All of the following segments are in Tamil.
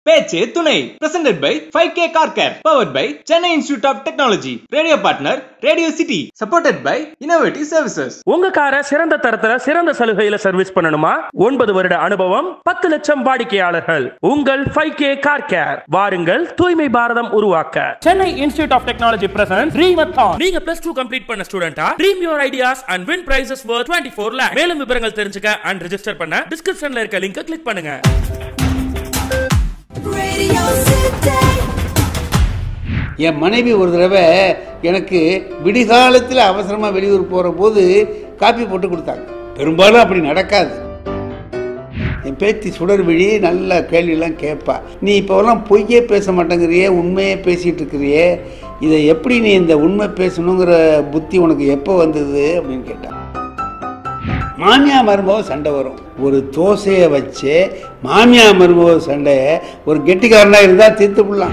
பேச்சே துணை presented by five K car care powered by Chennai institute of technology radio partner radio city supported by innovative services உங்க காரை சிறந்த தரத்துல சிறந்த சலுகையில சர்வீஸ் பண்ணணுமா ஒன்பது வருட அனுபவம் பத்து லட்சம் வாடிக்கையாளர்கள் உங்கள் ஃபைவ் கே கார் கேர் வாருங்கள் தூய்மை பாரதம் உருவாக்க Chennai institute of technology present dreamathon நீங்க பிளஸ் டூ கம்ப்ளீட் பண்ண ஸ்டூடெண்டா dream your ideas and win prizes worth 24 four lakh மேலும் விவரங்கள் தெரிஞ்சுக்க அண்ட் ரெஜிஸ்டர் பண்ண டிஸ்கிரிப்ஷன்ல இருக்க லிங்கை கிளிக் பண்ணுங்க Radio City. என் மனைவி ஒரு தடவை எனக்கு விடிகாலத்தில் அவசரமாக வெளியூர் போகிற போது காப்பி போட்டு கொடுத்தாங்க பெரும்பாலும் அப்படி நடக்காது என் பேத்தி சுடர் விழி நல்ல கேள்வியெல்லாம் கேட்பா நீ இப்போலாம் பொய்யே பேச மாட்டேங்கிறியே உண்மையே பேசிகிட்டு இருக்கிறியே இதை எப்படி நீ இந்த உண்மை பேசணுங்கிற புத்தி உனக்கு எப்போ வந்தது அப்படின்னு கேட்டான் மாமியா மருமக சண்டை வரும் ஒரு தோசையை வச்சு மாமியா மருமக சண்டையை ஒரு கெட்டிக்காரனாக இருந்தால் தீர்த்து விடலாம்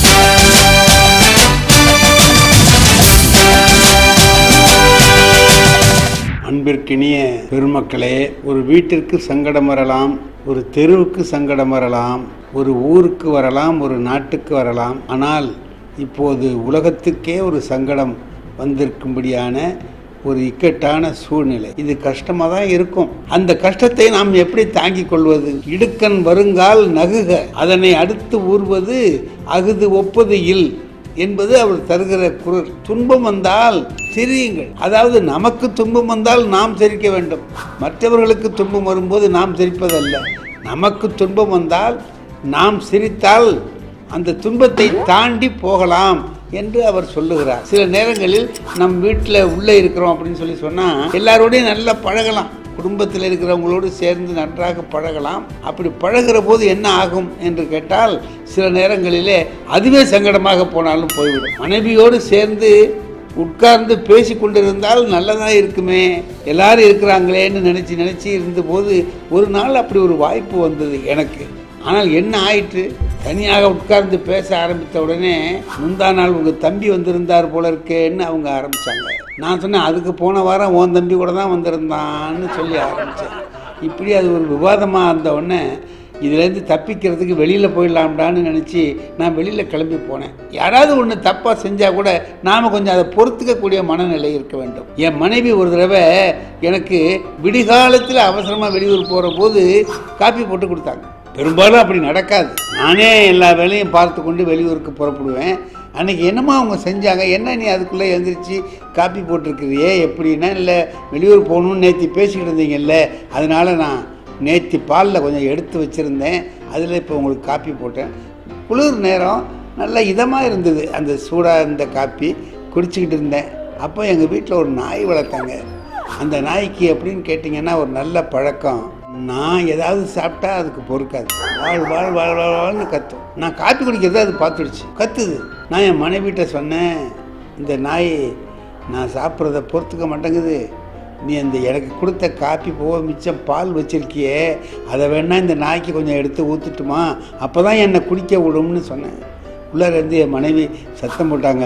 அன்பிற்கினிய பெருமக்களே ஒரு வீட்டிற்கு சங்கடம் வரலாம் ஒரு தெருவுக்கு சங்கடம் வரலாம் ஒரு ஊருக்கு வரலாம் ஒரு நாட்டுக்கு வரலாம் ஆனால் இப்போது உலகத்துக்கே ஒரு சங்கடம் வந்திருக்கும்படியான ஒரு இக்கட்டான சூழ்நிலை இது கஷ்டமாக தான் இருக்கும் அந்த கஷ்டத்தை நாம் எப்படி தாங்கிக் கொள்வது இடுக்கன் வருங்கால் நகுக அதனை அடுத்து ஊர்வது அகுது ஒப்பது இல் என்பது அவர் தருகிற குரல் துன்பம் வந்தால் சிரியுங்கள் அதாவது நமக்கு துன்பம் வந்தால் நாம் சிரிக்க வேண்டும் மற்றவர்களுக்கு துன்பம் வரும்போது நாம் சிரிப்பதல்ல நமக்கு துன்பம் வந்தால் நாம் சிரித்தால் அந்த துன்பத்தை தாண்டி போகலாம் என்று அவர் சொல்லுகிறார் சில நேரங்களில் நம் வீட்டில் உள்ளே இருக்கிறோம் அப்படின்னு சொல்லி சொன்னால் எல்லாரோடையும் நல்லா பழகலாம் குடும்பத்தில் இருக்கிறவங்களோடு சேர்ந்து நன்றாக பழகலாம் அப்படி பழகுற போது என்ன ஆகும் என்று கேட்டால் சில நேரங்களிலே அதுவே சங்கடமாக போனாலும் போய்விடும் மனைவியோடு சேர்ந்து உட்கார்ந்து பேசி கொண்டிருந்தால் நல்லதாக இருக்குமே எல்லாரும் இருக்கிறாங்களேன்னு நினச்சி நினச்சி இருந்தபோது ஒரு நாள் அப்படி ஒரு வாய்ப்பு வந்தது எனக்கு ஆனால் என்ன ஆயிற்று தனியாக உட்கார்ந்து பேச ஆரம்பித்த உடனே முந்தா நாள் உங்கள் தம்பி வந்திருந்தார் போல இருக்கேன்னு அவங்க ஆரம்பித்தாங்க நான் சொன்னேன் அதுக்கு போன வாரம் உன் தம்பி கூட தான் வந்திருந்தான்னு சொல்லி ஆரம்பித்தேன் இப்படி அது ஒரு விவாதமாக இருந்த உடனே இதுலேருந்து தப்பிக்கிறதுக்கு வெளியில் போயிடலாம்டான்னு நினச்சி நான் வெளியில் கிளம்பி போனேன் யாராவது ஒன்று தப்பாக செஞ்சால் கூட நாம் கொஞ்சம் அதை பொறுத்துக்கக்கூடிய மனநிலை இருக்க வேண்டும் என் மனைவி ஒரு தடவை எனக்கு விடிகாலத்தில் அவசரமாக வெளியூர் போகிற போது காப்பி போட்டு கொடுத்தாங்க பெரும்பாலும் அப்படி நடக்காது நானே எல்லா வேலையும் பார்த்து கொண்டு வெளியூருக்கு புறப்படுவேன் அன்னைக்கு என்னம்மா அவங்க செஞ்சாங்க என்ன நீ அதுக்குள்ளே எழுந்திரிச்சு காப்பி போட்டிருக்கிறியே எப்படின்னா இல்லை வெளியூர் போகணும்னு நேற்று பேசிக்கிட்டு இருந்தீங்கல்ல அதனால் நான் நேற்று பாலில் கொஞ்சம் எடுத்து வச்சுருந்தேன் அதில் இப்போ உங்களுக்கு காப்பி போட்டேன் குளிர் நேரம் நல்லா இதமாக இருந்தது அந்த சூடாக இருந்த காப்பி குடிச்சிக்கிட்டு இருந்தேன் அப்போ எங்கள் வீட்டில் ஒரு நாய் வளர்த்தாங்க அந்த நாய்க்கு எப்படின்னு கேட்டிங்கன்னா ஒரு நல்ல பழக்கம் நான் ஏதாவது சாப்பிட்டா அதுக்கு பொறுக்காது வாழ் வாழ் வாழ் வாழ் வாழ்னு கத்தும் நான் காப்பி குடிக்கிறத அது பார்த்துடுச்சு கத்துது நான் என் மனைவிட்ட சொன்னேன் இந்த நாய் நான் சாப்பிட்றத பொறுத்துக்க மாட்டேங்குது நீ அந்த எனக்கு கொடுத்த காப்பி போக மிச்சம் பால் வச்சிருக்கியே அதை வேணா இந்த நாய்க்கு கொஞ்சம் எடுத்து ஊற்றுட்டுமா அப்போ தான் என்னை குடிக்க விடும்னு சொன்னேன் உள்ளார இருந்து என் மனைவி சத்தம் போட்டாங்க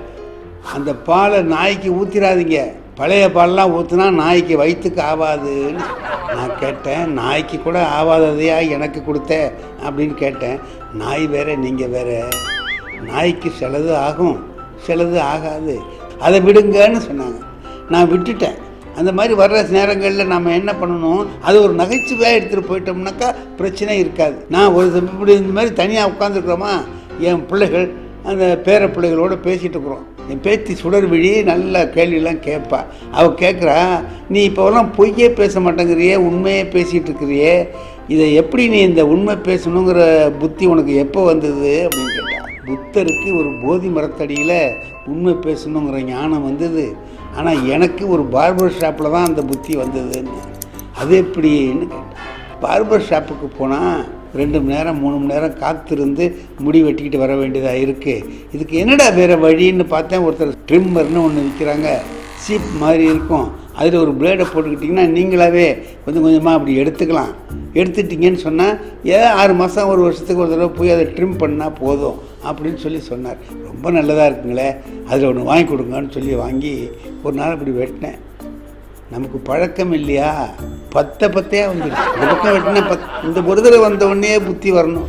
அந்த பாலை நாய்க்கு ஊற்றிடாதீங்க பழைய பால்லாம் ஊற்றுனா நாய்க்கு வயிற்றுக்கு ஆகாதுன்னு நான் கேட்டேன் நாய்க்கு கூட ஆகாததையா எனக்கு கொடுத்த அப்படின்னு கேட்டேன் நாய் வேற நீங்கள் வேற நாய்க்கு சிலது ஆகும் சிலது ஆகாது அதை விடுங்கன்னு சொன்னாங்க நான் விட்டுட்டேன் அந்த மாதிரி வர்ற நேரங்களில் நம்ம என்ன பண்ணணும் அது ஒரு நகைச்சுவையாக எடுத்துகிட்டு போயிட்டோம்னாக்கா பிரச்சனை இருக்காது நான் ஒரு தம்பி இப்படி இந்த மாதிரி தனியாக உட்காந்துருக்குறோமா என் பிள்ளைகள் அந்த பேர பிள்ளைகளோடு பேசிகிட்டு இருக்கிறோம் என் பேத்தி சுடர் விழி நல்ல கேள்வியெல்லாம் கேட்பா அவள் கேட்குறா நீ இப்போலாம் பொய்யே பேச மாட்டேங்கிறியே உண்மையே பேசிகிட்டு இருக்கிறியே இதை எப்படி நீ இந்த உண்மை பேசணுங்கிற புத்தி உனக்கு எப்போ வந்தது அப்படின்னு கேட்டா புத்தருக்கு ஒரு போதி மரத்தடியில் உண்மை பேசணுங்கிற ஞானம் வந்தது ஆனால் எனக்கு ஒரு பார்பர் ஷாப்பில் தான் அந்த புத்தி வந்ததுன்னு அது எப்படின்னு கேட்டேன் பார்பர் ஷாப்புக்கு போனால் ரெண்டு மணி நேரம் மூணு மணி நேரம் காத்திருந்து முடி வெட்டிக்கிட்டு வர வேண்டியதாக இருக்குது இதுக்கு என்னடா வேறு வழின்னு பார்த்தேன் ஒருத்தர் ட்ரிம்மர்னு ஒன்று விற்கிறாங்க சீப் மாதிரி இருக்கும் அதில் ஒரு பிளேடை போட்டுக்கிட்டிங்கன்னா நீங்களாவே கொஞ்சம் கொஞ்சமாக அப்படி எடுத்துக்கலாம் எடுத்துட்டிங்கன்னு சொன்னால் ஏதோ ஆறு மாதம் ஒரு வருஷத்துக்கு ஒரு தடவை போய் அதை ட்ரிம் பண்ணால் போதும் அப்படின்னு சொல்லி சொன்னார் ரொம்ப நல்லதாக இருக்குங்களே அதில் ஒன்று வாங்கி கொடுங்கன்னு சொல்லி வாங்கி ஒரு நாள் அப்படி வெட்டினேன் நமக்கு பழக்கம் இல்லையா பத்த பத்தையாக வந்துடுச்சு இந்த பக்கம் வெட்டினா பத் இந்த ஒரு தடவை வந்த உடனே புத்தி வரணும்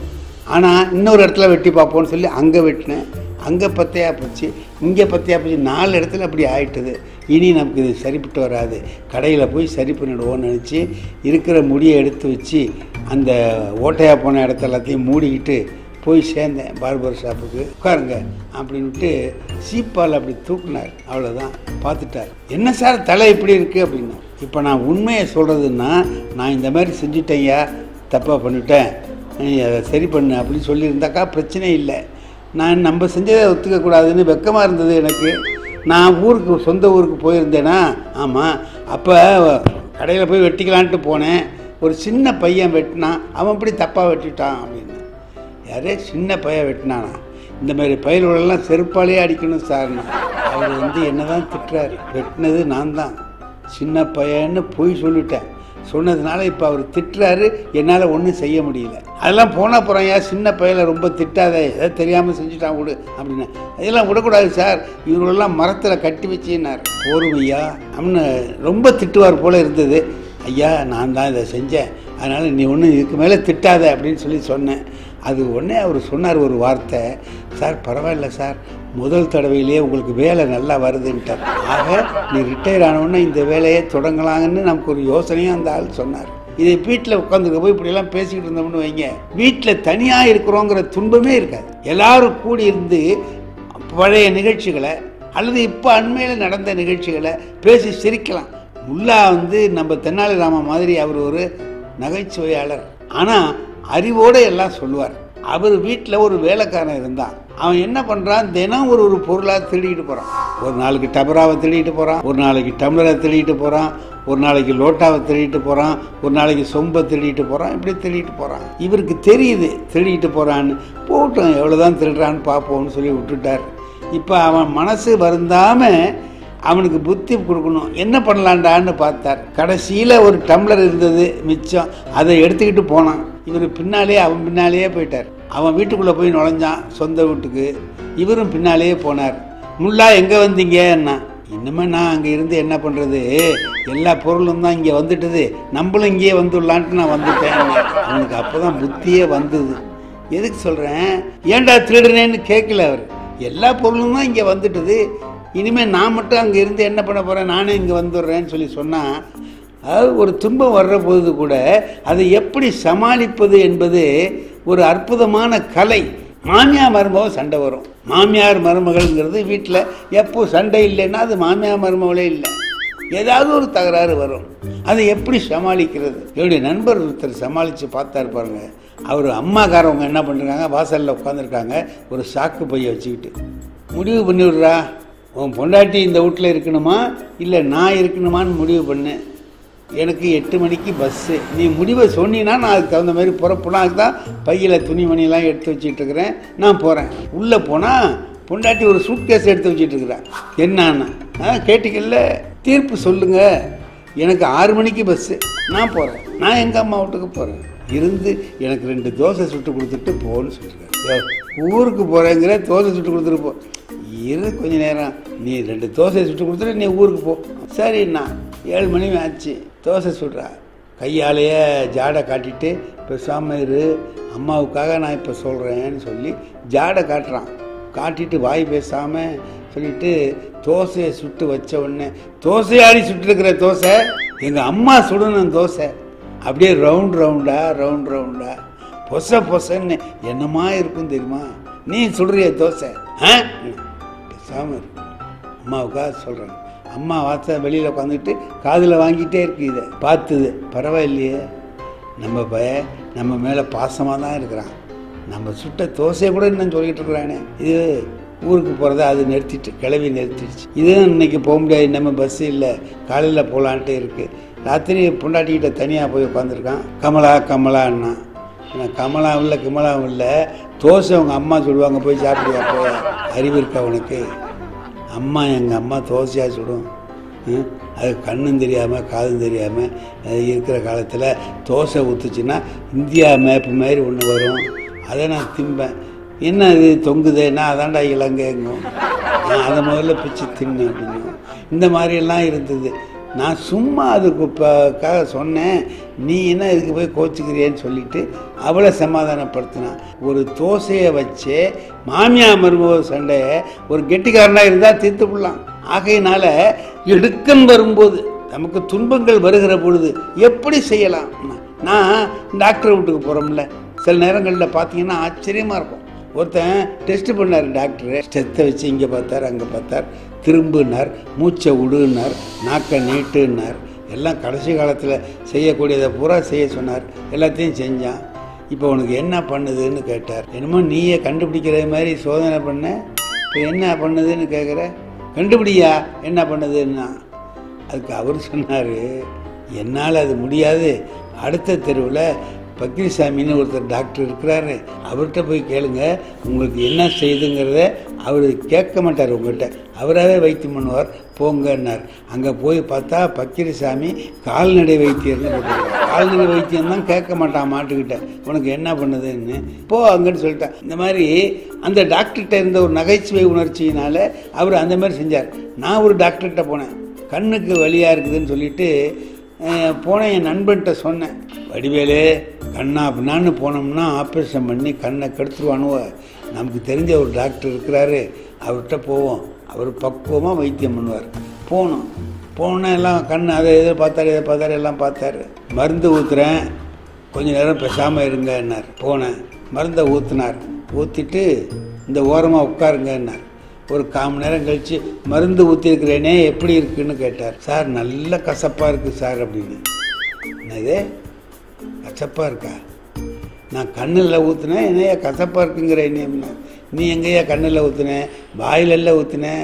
ஆனால் இன்னொரு இடத்துல வெட்டி பார்ப்போம்னு சொல்லி அங்கே வெட்டினேன் அங்கே பத்தையாக போச்சு இங்கே பத்தையாக போச்சு நாலு இடத்துல அப்படி ஆயிட்டுது இனி நமக்கு இது சரிப்பட்டு வராது கடையில் போய் சரி பண்ணிடுவோம்னு நினச்சி இருக்கிற முடியை எடுத்து வச்சு அந்த ஓட்டையாக போன இடத்த எல்லாத்தையும் மூடிக்கிட்டு போய் சேர்ந்தேன் பார்பர் ஷாப்புக்கு உட்காருங்க அப்படின்ட்டு சீப்பால் அப்படி தூக்குனார் அவ்வளோதான் பார்த்துட்டார் என்ன சார் தலை இப்படி இருக்குது அப்படின்னா இப்போ நான் உண்மையை சொல்கிறதுன்னா நான் இந்த மாதிரி செஞ்சுட்டேன்யா தப்பாக பண்ணிட்டேன் நீ அதை சரி பண்ணு அப்படின்னு சொல்லியிருந்தாக்கா பிரச்சனை இல்லை நான் நம்ம செஞ்சதை ஒத்துக்கக்கூடாதுன்னு வெக்கமாக இருந்தது எனக்கு நான் ஊருக்கு சொந்த ஊருக்கு போயிருந்தேனா ஆமாம் அப்போ கடையில் போய் வெட்டிக்கலான்ட்டு போனேன் ஒரு சின்ன பையன் வெட்டினான் அவன் இப்படி தப்பாக வெட்டிட்டான் அப்படின்னு யாரே சின்ன பையன் வெட்டினானா இந்த மாதிரி பயிர்களெல்லாம் செருப்பாலேயே அடிக்கணும் சார்னா அவர் வந்து என்ன தான் திட்டுறாரு வெட்டினது நான் தான் சின்ன பையன்னு பொய் சொல்லிட்டேன் சொன்னதுனால இப்போ அவர் திட்டுறாரு என்னால் ஒன்றும் செய்ய முடியல அதெல்லாம் போனால் போகிறேன் ஏன் சின்ன பையனை ரொம்ப திட்டாத ஏதோ தெரியாமல் செஞ்சுட்டான் விடு அப்படின்னு இதெல்லாம் விடக்கூடாது சார் இவங்களெல்லாம் மரத்தில் கட்டி வச்சினார் போரும் ஐயா அப்படின்னு ரொம்ப திட்டுவார் போல இருந்தது ஐயா நான் தான் இதை செஞ்சேன் அதனால் நீ ஒன்றும் இதுக்கு மேலே திட்டாத அப்படின்னு சொல்லி சொன்னேன் அது உடனே அவர் சொன்னார் ஒரு வார்த்தை சார் பரவாயில்ல சார் முதல் தடவையிலேயே உங்களுக்கு வேலை நல்லா வருதுன்ட்டார் ஆக நீ ரிட்டையர் ஆனவுடனே இந்த வேலையை தொடங்கலாங்கன்னு நமக்கு ஒரு யோசனையும் அந்த ஆள் சொன்னார் இதை வீட்டில் உட்காந்துருக்க போய் இப்படியெல்லாம் பேசிக்கிட்டு இருந்தோம்னு வைங்க வீட்டில் தனியாக இருக்கிறோங்கிற துன்பமே இருக்காது எல்லாரும் கூடி இருந்து பழைய நிகழ்ச்சிகளை அல்லது இப்போ அண்மையில் நடந்த நிகழ்ச்சிகளை பேசி சிரிக்கலாம் முல்லா வந்து நம்ம தென்னாலிராம மாதிரி அவர் ஒரு நகைச்சுவையாளர் ஆனால் அறிவோடு எல்லாம் சொல்லுவார் அவர் வீட்டில் ஒரு வேலைக்காரன் இருந்தான் அவன் என்ன பண்ணுறான் தினம் ஒரு ஒரு பொருளாக திருடிட்டு போகிறான் ஒரு நாளைக்கு டபராவை திருடிட்டு போகிறான் ஒரு நாளைக்கு டம்ளரை திருடிட்டு போகிறான் ஒரு நாளைக்கு லோட்டாவை திருடிட்டு போகிறான் ஒரு நாளைக்கு சொம்பை திருடிட்டு போகிறான் இப்படி திருடிட்டு போகிறான் இவருக்கு தெரியுது திருடிட்டு போகிறான்னு போட்டோம் எவ்வளோதான் திருடுறான்னு பார்ப்போம்னு சொல்லி விட்டுட்டார் இப்போ அவன் மனசு வருந்தாமல் அவனுக்கு புத்தி கொடுக்கணும் என்ன பண்ணலான்டான்னு பார்த்தார் கடைசியில் ஒரு டம்ளர் இருந்தது மிச்சம் அதை எடுத்துக்கிட்டு போனான் இவர் பின்னாலேயே அவன் பின்னாலேயே போயிட்டார் அவன் வீட்டுக்குள்ளே போய் நுழைஞ்சான் சொந்த வீட்டுக்கு இவரும் பின்னாலேயே போனார் முல்லா எங்கே வந்தீங்கன்னா இன்னுமே நான் அங்கே இருந்து என்ன பண்ணுறது எல்லா பொருளும் தான் இங்கே வந்துட்டுது நம்மளும் இங்கேயே வந்துடலான்ட்டு நான் வந்துட்டேன் அவனுக்கு அப்போ தான் புத்தியே வந்தது எதுக்கு சொல்கிறேன் ஏன்டா திருடுனேன்னு கேட்கல அவர் எல்லா பொருளும் தான் இங்கே வந்துட்டுது இனிமேல் நான் மட்டும் அங்கே இருந்து என்ன பண்ண போகிறேன் நானே இங்கே வந்துடுறேன்னு சொல்லி சொன்னால் அதாவது ஒரு துன்பம் வர்ற பொழுது கூட அதை எப்படி சமாளிப்பது என்பது ஒரு அற்புதமான கலை மாமியார் மருமகம் சண்டை வரும் மாமியார் மருமகள்ங்கிறது வீட்டில் எப்போ சண்டை இல்லைன்னா அது மாமியார் மருமகளே இல்லை ஏதாவது ஒரு தகராறு வரும் அதை எப்படி சமாளிக்கிறது என்னுடைய நண்பர் ஒருத்தர் சமாளித்து பார்த்தாரு பாருங்க அவர் அம்மாக்காரவங்க என்ன பண்ணுறாங்க வாசலில் உட்காந்துருக்காங்க ஒரு சாக்கு பைய வச்சுக்கிட்டு முடிவு பண்ணி விடுறா உன் பொண்டாட்டி இந்த வீட்டில் இருக்கணுமா இல்லை நான் இருக்கணுமான்னு முடிவு பண்ணு எனக்கு எட்டு மணிக்கு பஸ்ஸு நீ முடிவை சொன்னீன்னா நான் அதுக்கு தகுந்த மாதிரி புறப்படலாம் அதுக்கு தான் பையில் துணிமணிலாம் எடுத்து வச்சுட்டு இருக்கிறேன் நான் போகிறேன் உள்ளே போனால் பொண்டாட்டி ஒரு சூட்கேஸ் எடுத்து வச்சுட்டு இருக்கிறேன் என்னன்னா ஆ கேட்டிக்கல்ல தீர்ப்பு சொல்லுங்க எனக்கு ஆறு மணிக்கு பஸ்ஸு நான் போகிறேன் நான் எங்கள் அம்மா வீட்டுக்கு போகிறேன் இருந்து எனக்கு ரெண்டு தோசை சுட்டு கொடுத்துட்டு போன்னு சொல்லியிருக்காரு ஊருக்கு போகிறேங்கிற தோசை சுட்டு கொடுத்துட்டு போ இரு கொஞ்ச நேரம் நீ ரெண்டு தோசை சுட்டு கொடுத்துட்டு நீ ஊருக்கு போ சரிண்ணா ஏழு மணி ஆச்சு தோசை சுடுறா கையாலேயே ஜாடை காட்டிட்டு பேசாமல் இரு அம்மாவுக்காக நான் இப்போ சொல்கிறேன்னு சொல்லி ஜாடை காட்டுறான் காட்டிட்டு வாய் பேசாமல் சொல்லிட்டு தோசையை சுட்டு வச்ச உடனே தோசையாடி சுட்டுருக்கிற தோசை எங்கள் அம்மா சுடணும் தோசை அப்படியே ரவுண்ட் ரவுண்டா ரவுண்ட் ரவுண்டா பொச பொசன்னு என்னமா இருக்கும் தெரியுமா நீ சுடுறிய தோசை ஆ பேசாமல் இருக்கு அம்மாவுக்காக சொல்கிறேன் அம்மா வார்த்தை வெளியில் உட்காந்துட்டு காதில் வாங்கிட்டே இருக்கு இதை பார்த்துது பரவாயில்லையே நம்ம பய நம்ம மேலே பாசமாக தான் இருக்கிறான் நம்ம சுட்ட தோசையை கூட இன்னும் சொல்லிட்டு இருக்கிறானே இது ஊருக்கு போகிறத அது நிறுத்திட்டு கிளவி நிறுத்திடுச்சு இதுவும் இன்னைக்கு போக முடியாது நம்ம பஸ்ஸு இல்லை காலையில் போகலான்ட்டு இருக்குது ராத்திரி பொண்டாட்டிக்கிட்ட தனியாக போய் உட்காந்துருக்கான் கமலா கமலான்னா நான் கமலாவும் இல்லை கிமலாவும் இல்லை தோசை அவங்க அம்மா சொல்லுவாங்க போய் சாப்பிடுவா போய் அறிவு இருக்கா உனக்கு அம்மா எங்கள் அம்மா தோசையாக சுடும் ம், அது கண்ணும் தெரியாமல் காதும் தெரியாமல் இருக்கிற காலத்தில் தோசை ஊற்றுச்சுன்னா இந்தியா மேப்பு மாதிரி ஒன்று வரும் அதை நான் திம்பேன் என்ன அது தொங்குதேன்னா அதான்டா இலங்கைங்கும் நான் அதை முதல்ல பிச்சு தின்னு அப்படின்னு இந்த மாதிரியெல்லாம் இருந்தது நான் சும்மா அதுக்கு பக்காக சொன்னேன் நீ என்ன இதுக்கு போய் கோச்சிக்கிறியேன்னு சொல்லிட்டு அவளை சமாதானப்படுத்தினான் ஒரு தோசையை வச்சு மாமியா மருமக சண்டையை ஒரு கெட்டிக்காரனாக இருந்தால் தீர்த்து விடலாம் ஆகையினால எடுக்கன் வரும்போது நமக்கு துன்பங்கள் வருகிற பொழுது எப்படி செய்யலாம் நான் டாக்டர் வீட்டுக்கு போகிறோம்ல சில நேரங்களில் பார்த்தீங்கன்னா ஆச்சரியமாக இருக்கும் ஒருத்தன் டெஸ்ட் பண்ணார் டாக்டரு ஸ்டெத்தை வச்சு இங்கே பார்த்தார் அங்கே பார்த்தார் திரும்புனார் மூச்சை விடுனார் நாக்கை நீட்டுன்னார் எல்லாம் கடைசி காலத்தில் செய்யக்கூடியதை பூரா செய்ய சொன்னார் எல்லாத்தையும் செஞ்சான் இப்போ உனக்கு என்ன பண்ணுதுன்னு கேட்டார் என்னமோ நீயே கண்டுபிடிக்கிற மாதிரி சோதனை பண்ண இப்போ என்ன பண்ணுதுன்னு கேட்குற கண்டுபிடியா என்ன பண்ணுதுன்னா அதுக்கு அவர் சொன்னார் என்னால் அது முடியாது அடுத்த தெருவில் பக்ரிசாமின்னு ஒருத்தர் டாக்டர் இருக்கிறாரு அவர்கிட்ட போய் கேளுங்க உங்களுக்கு என்ன செய்யுதுங்கிறத அவர் கேட்க மாட்டார் உங்கள்கிட்ட அவராகவே வைத்தியம் பண்ணுவார் போங்கன்னார் அங்கே போய் பார்த்தா பக்கிரிசாமி கால்நடை வைத்தியர்னு போட்டிருக்காரு. கால்நடை வைத்தியம் தான் கேட்க மாட்டான் மாட்டுக்கிட்ட உனக்கு என்ன பண்ணுதுன்னு போ அங்கன்னு சொல்லிட்டான் இந்த மாதிரி அந்த டாக்டர்கிட்ட இருந்த ஒரு நகைச்சுவை உணர்ச்சியினால அவர் அந்த மாதிரி செஞ்சார் நான் ஒரு டாக்டர்கிட்ட போனேன் கண்ணுக்கு வலியாக இருக்குதுன்னு சொல்லிட்டு அஹ், போனேன் என் நண்பன்கிட்ட சொன்னேன் வடிவேலு கண்ணா அப்படின்னான்னு போனோம்னா ஆப்ரேஷன் பண்ணி கண்ணை கெடுத்துருவானுவ நமக்கு தெரிஞ்ச ஒரு டாக்டர் இருக்கிறாரு அவர்கிட்ட போவோம் அவர் பக்குவமாக வைத்தியம் பண்ணுவார் போனோம் போனோன்னா எல்லாம் கண் அதை இதை பார்த்தாரு இதை பார்த்தாரு எல்லாம் பார்த்தாரு மருந்து ஊற்றுறேன் கொஞ்ச நேரம் பேசாமல் இருங்கன்னார் போனேன் மருந்தை ஊற்றினார் ஊற்றிட்டு இந்த ஓரமாக உட்காருங்கன்னார் ஒரு கால் மணி நேரம் கழித்து மருந்து ஊற்றிருக்கிறேனே எப்படி இருக்குன்னு கேட்டார் சார் நல்ல கசப்பாக இருக்குது சார் அப்படின்னு என்னது கசப்பாக இருக்கா நான் கண்ணில் ஊற்றுனேன் என்னையா கசப்பாக இருக்குங்கிற என்ன நீ எங்கேயா கண்ணில் ஊற்றுனேன் வாயிலெல்லாம் ஊற்றுனேன்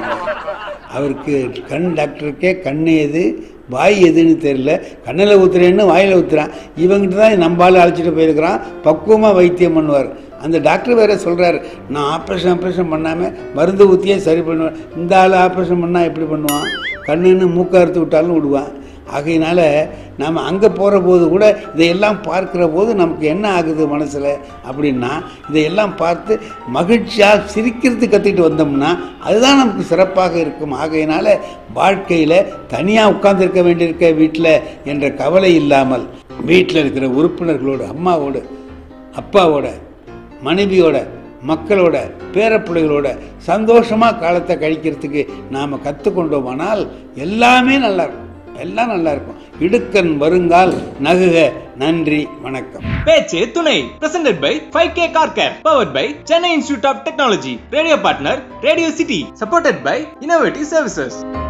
அவருக்கு கண் டாக்டருக்கே கண் எது வாய் எதுன்னு தெரியல கண்ணில் ஊற்றுறேன்னு வாயில் ஊற்றுறான் இவங்கிட்ட தான் நம்பால் அழைச்சிட்டு போயிருக்கிறான் பக்குவமாக வைத்தியம் பண்ணுவார் அந்த டாக்டர் வேற சொல்கிறாரு நான் ஆப்ரேஷன் ஆப்ரேஷன் பண்ணாமல் மருந்து ஊற்றியே சரி பண்ணுவேன் இந்த ஆள் ஆப்ரேஷன் பண்ணால் எப்படி பண்ணுவான் கண்ணுன்னு மூக்க அறுத்து விட்டாலும் விடுவான் ஆகையினால நாம் அங்கே போகிற போது கூட இதையெல்லாம் பார்க்கிற போது நமக்கு என்ன ஆகுது மனசில் அப்படின்னா இதையெல்லாம் பார்த்து மகிழ்ச்சியாக சிரிக்கிறது கற்றுக்கிட்டு வந்தோம்னா அதுதான் நமக்கு சிறப்பாக இருக்கும் ஆகையினால வாழ்க்கையில் தனியாக உட்கார்ந்திருக்க வேண்டியிருக்க வீட்டில் என்ற கவலை இல்லாமல் வீட்டில் இருக்கிற உறுப்பினர்களோடு அம்மாவோடு அப்பாவோட மனைவியோட மக்களோட பேரப்பிள்ளைகளோட சந்தோஷமாக காலத்தை கழிக்கிறதுக்கு நாம் கற்றுக்கொண்டோமானால் எல்லாமே நல்லா இருக்கும் எல்லாம் நல்லா இருக்கும் இடுக்கன் வருங்கால் நகுக நன்றி வணக்கம் பேச்சு துணை presented by 5k car care powered by chennai institute of technology radio partner radio city supported by innovative services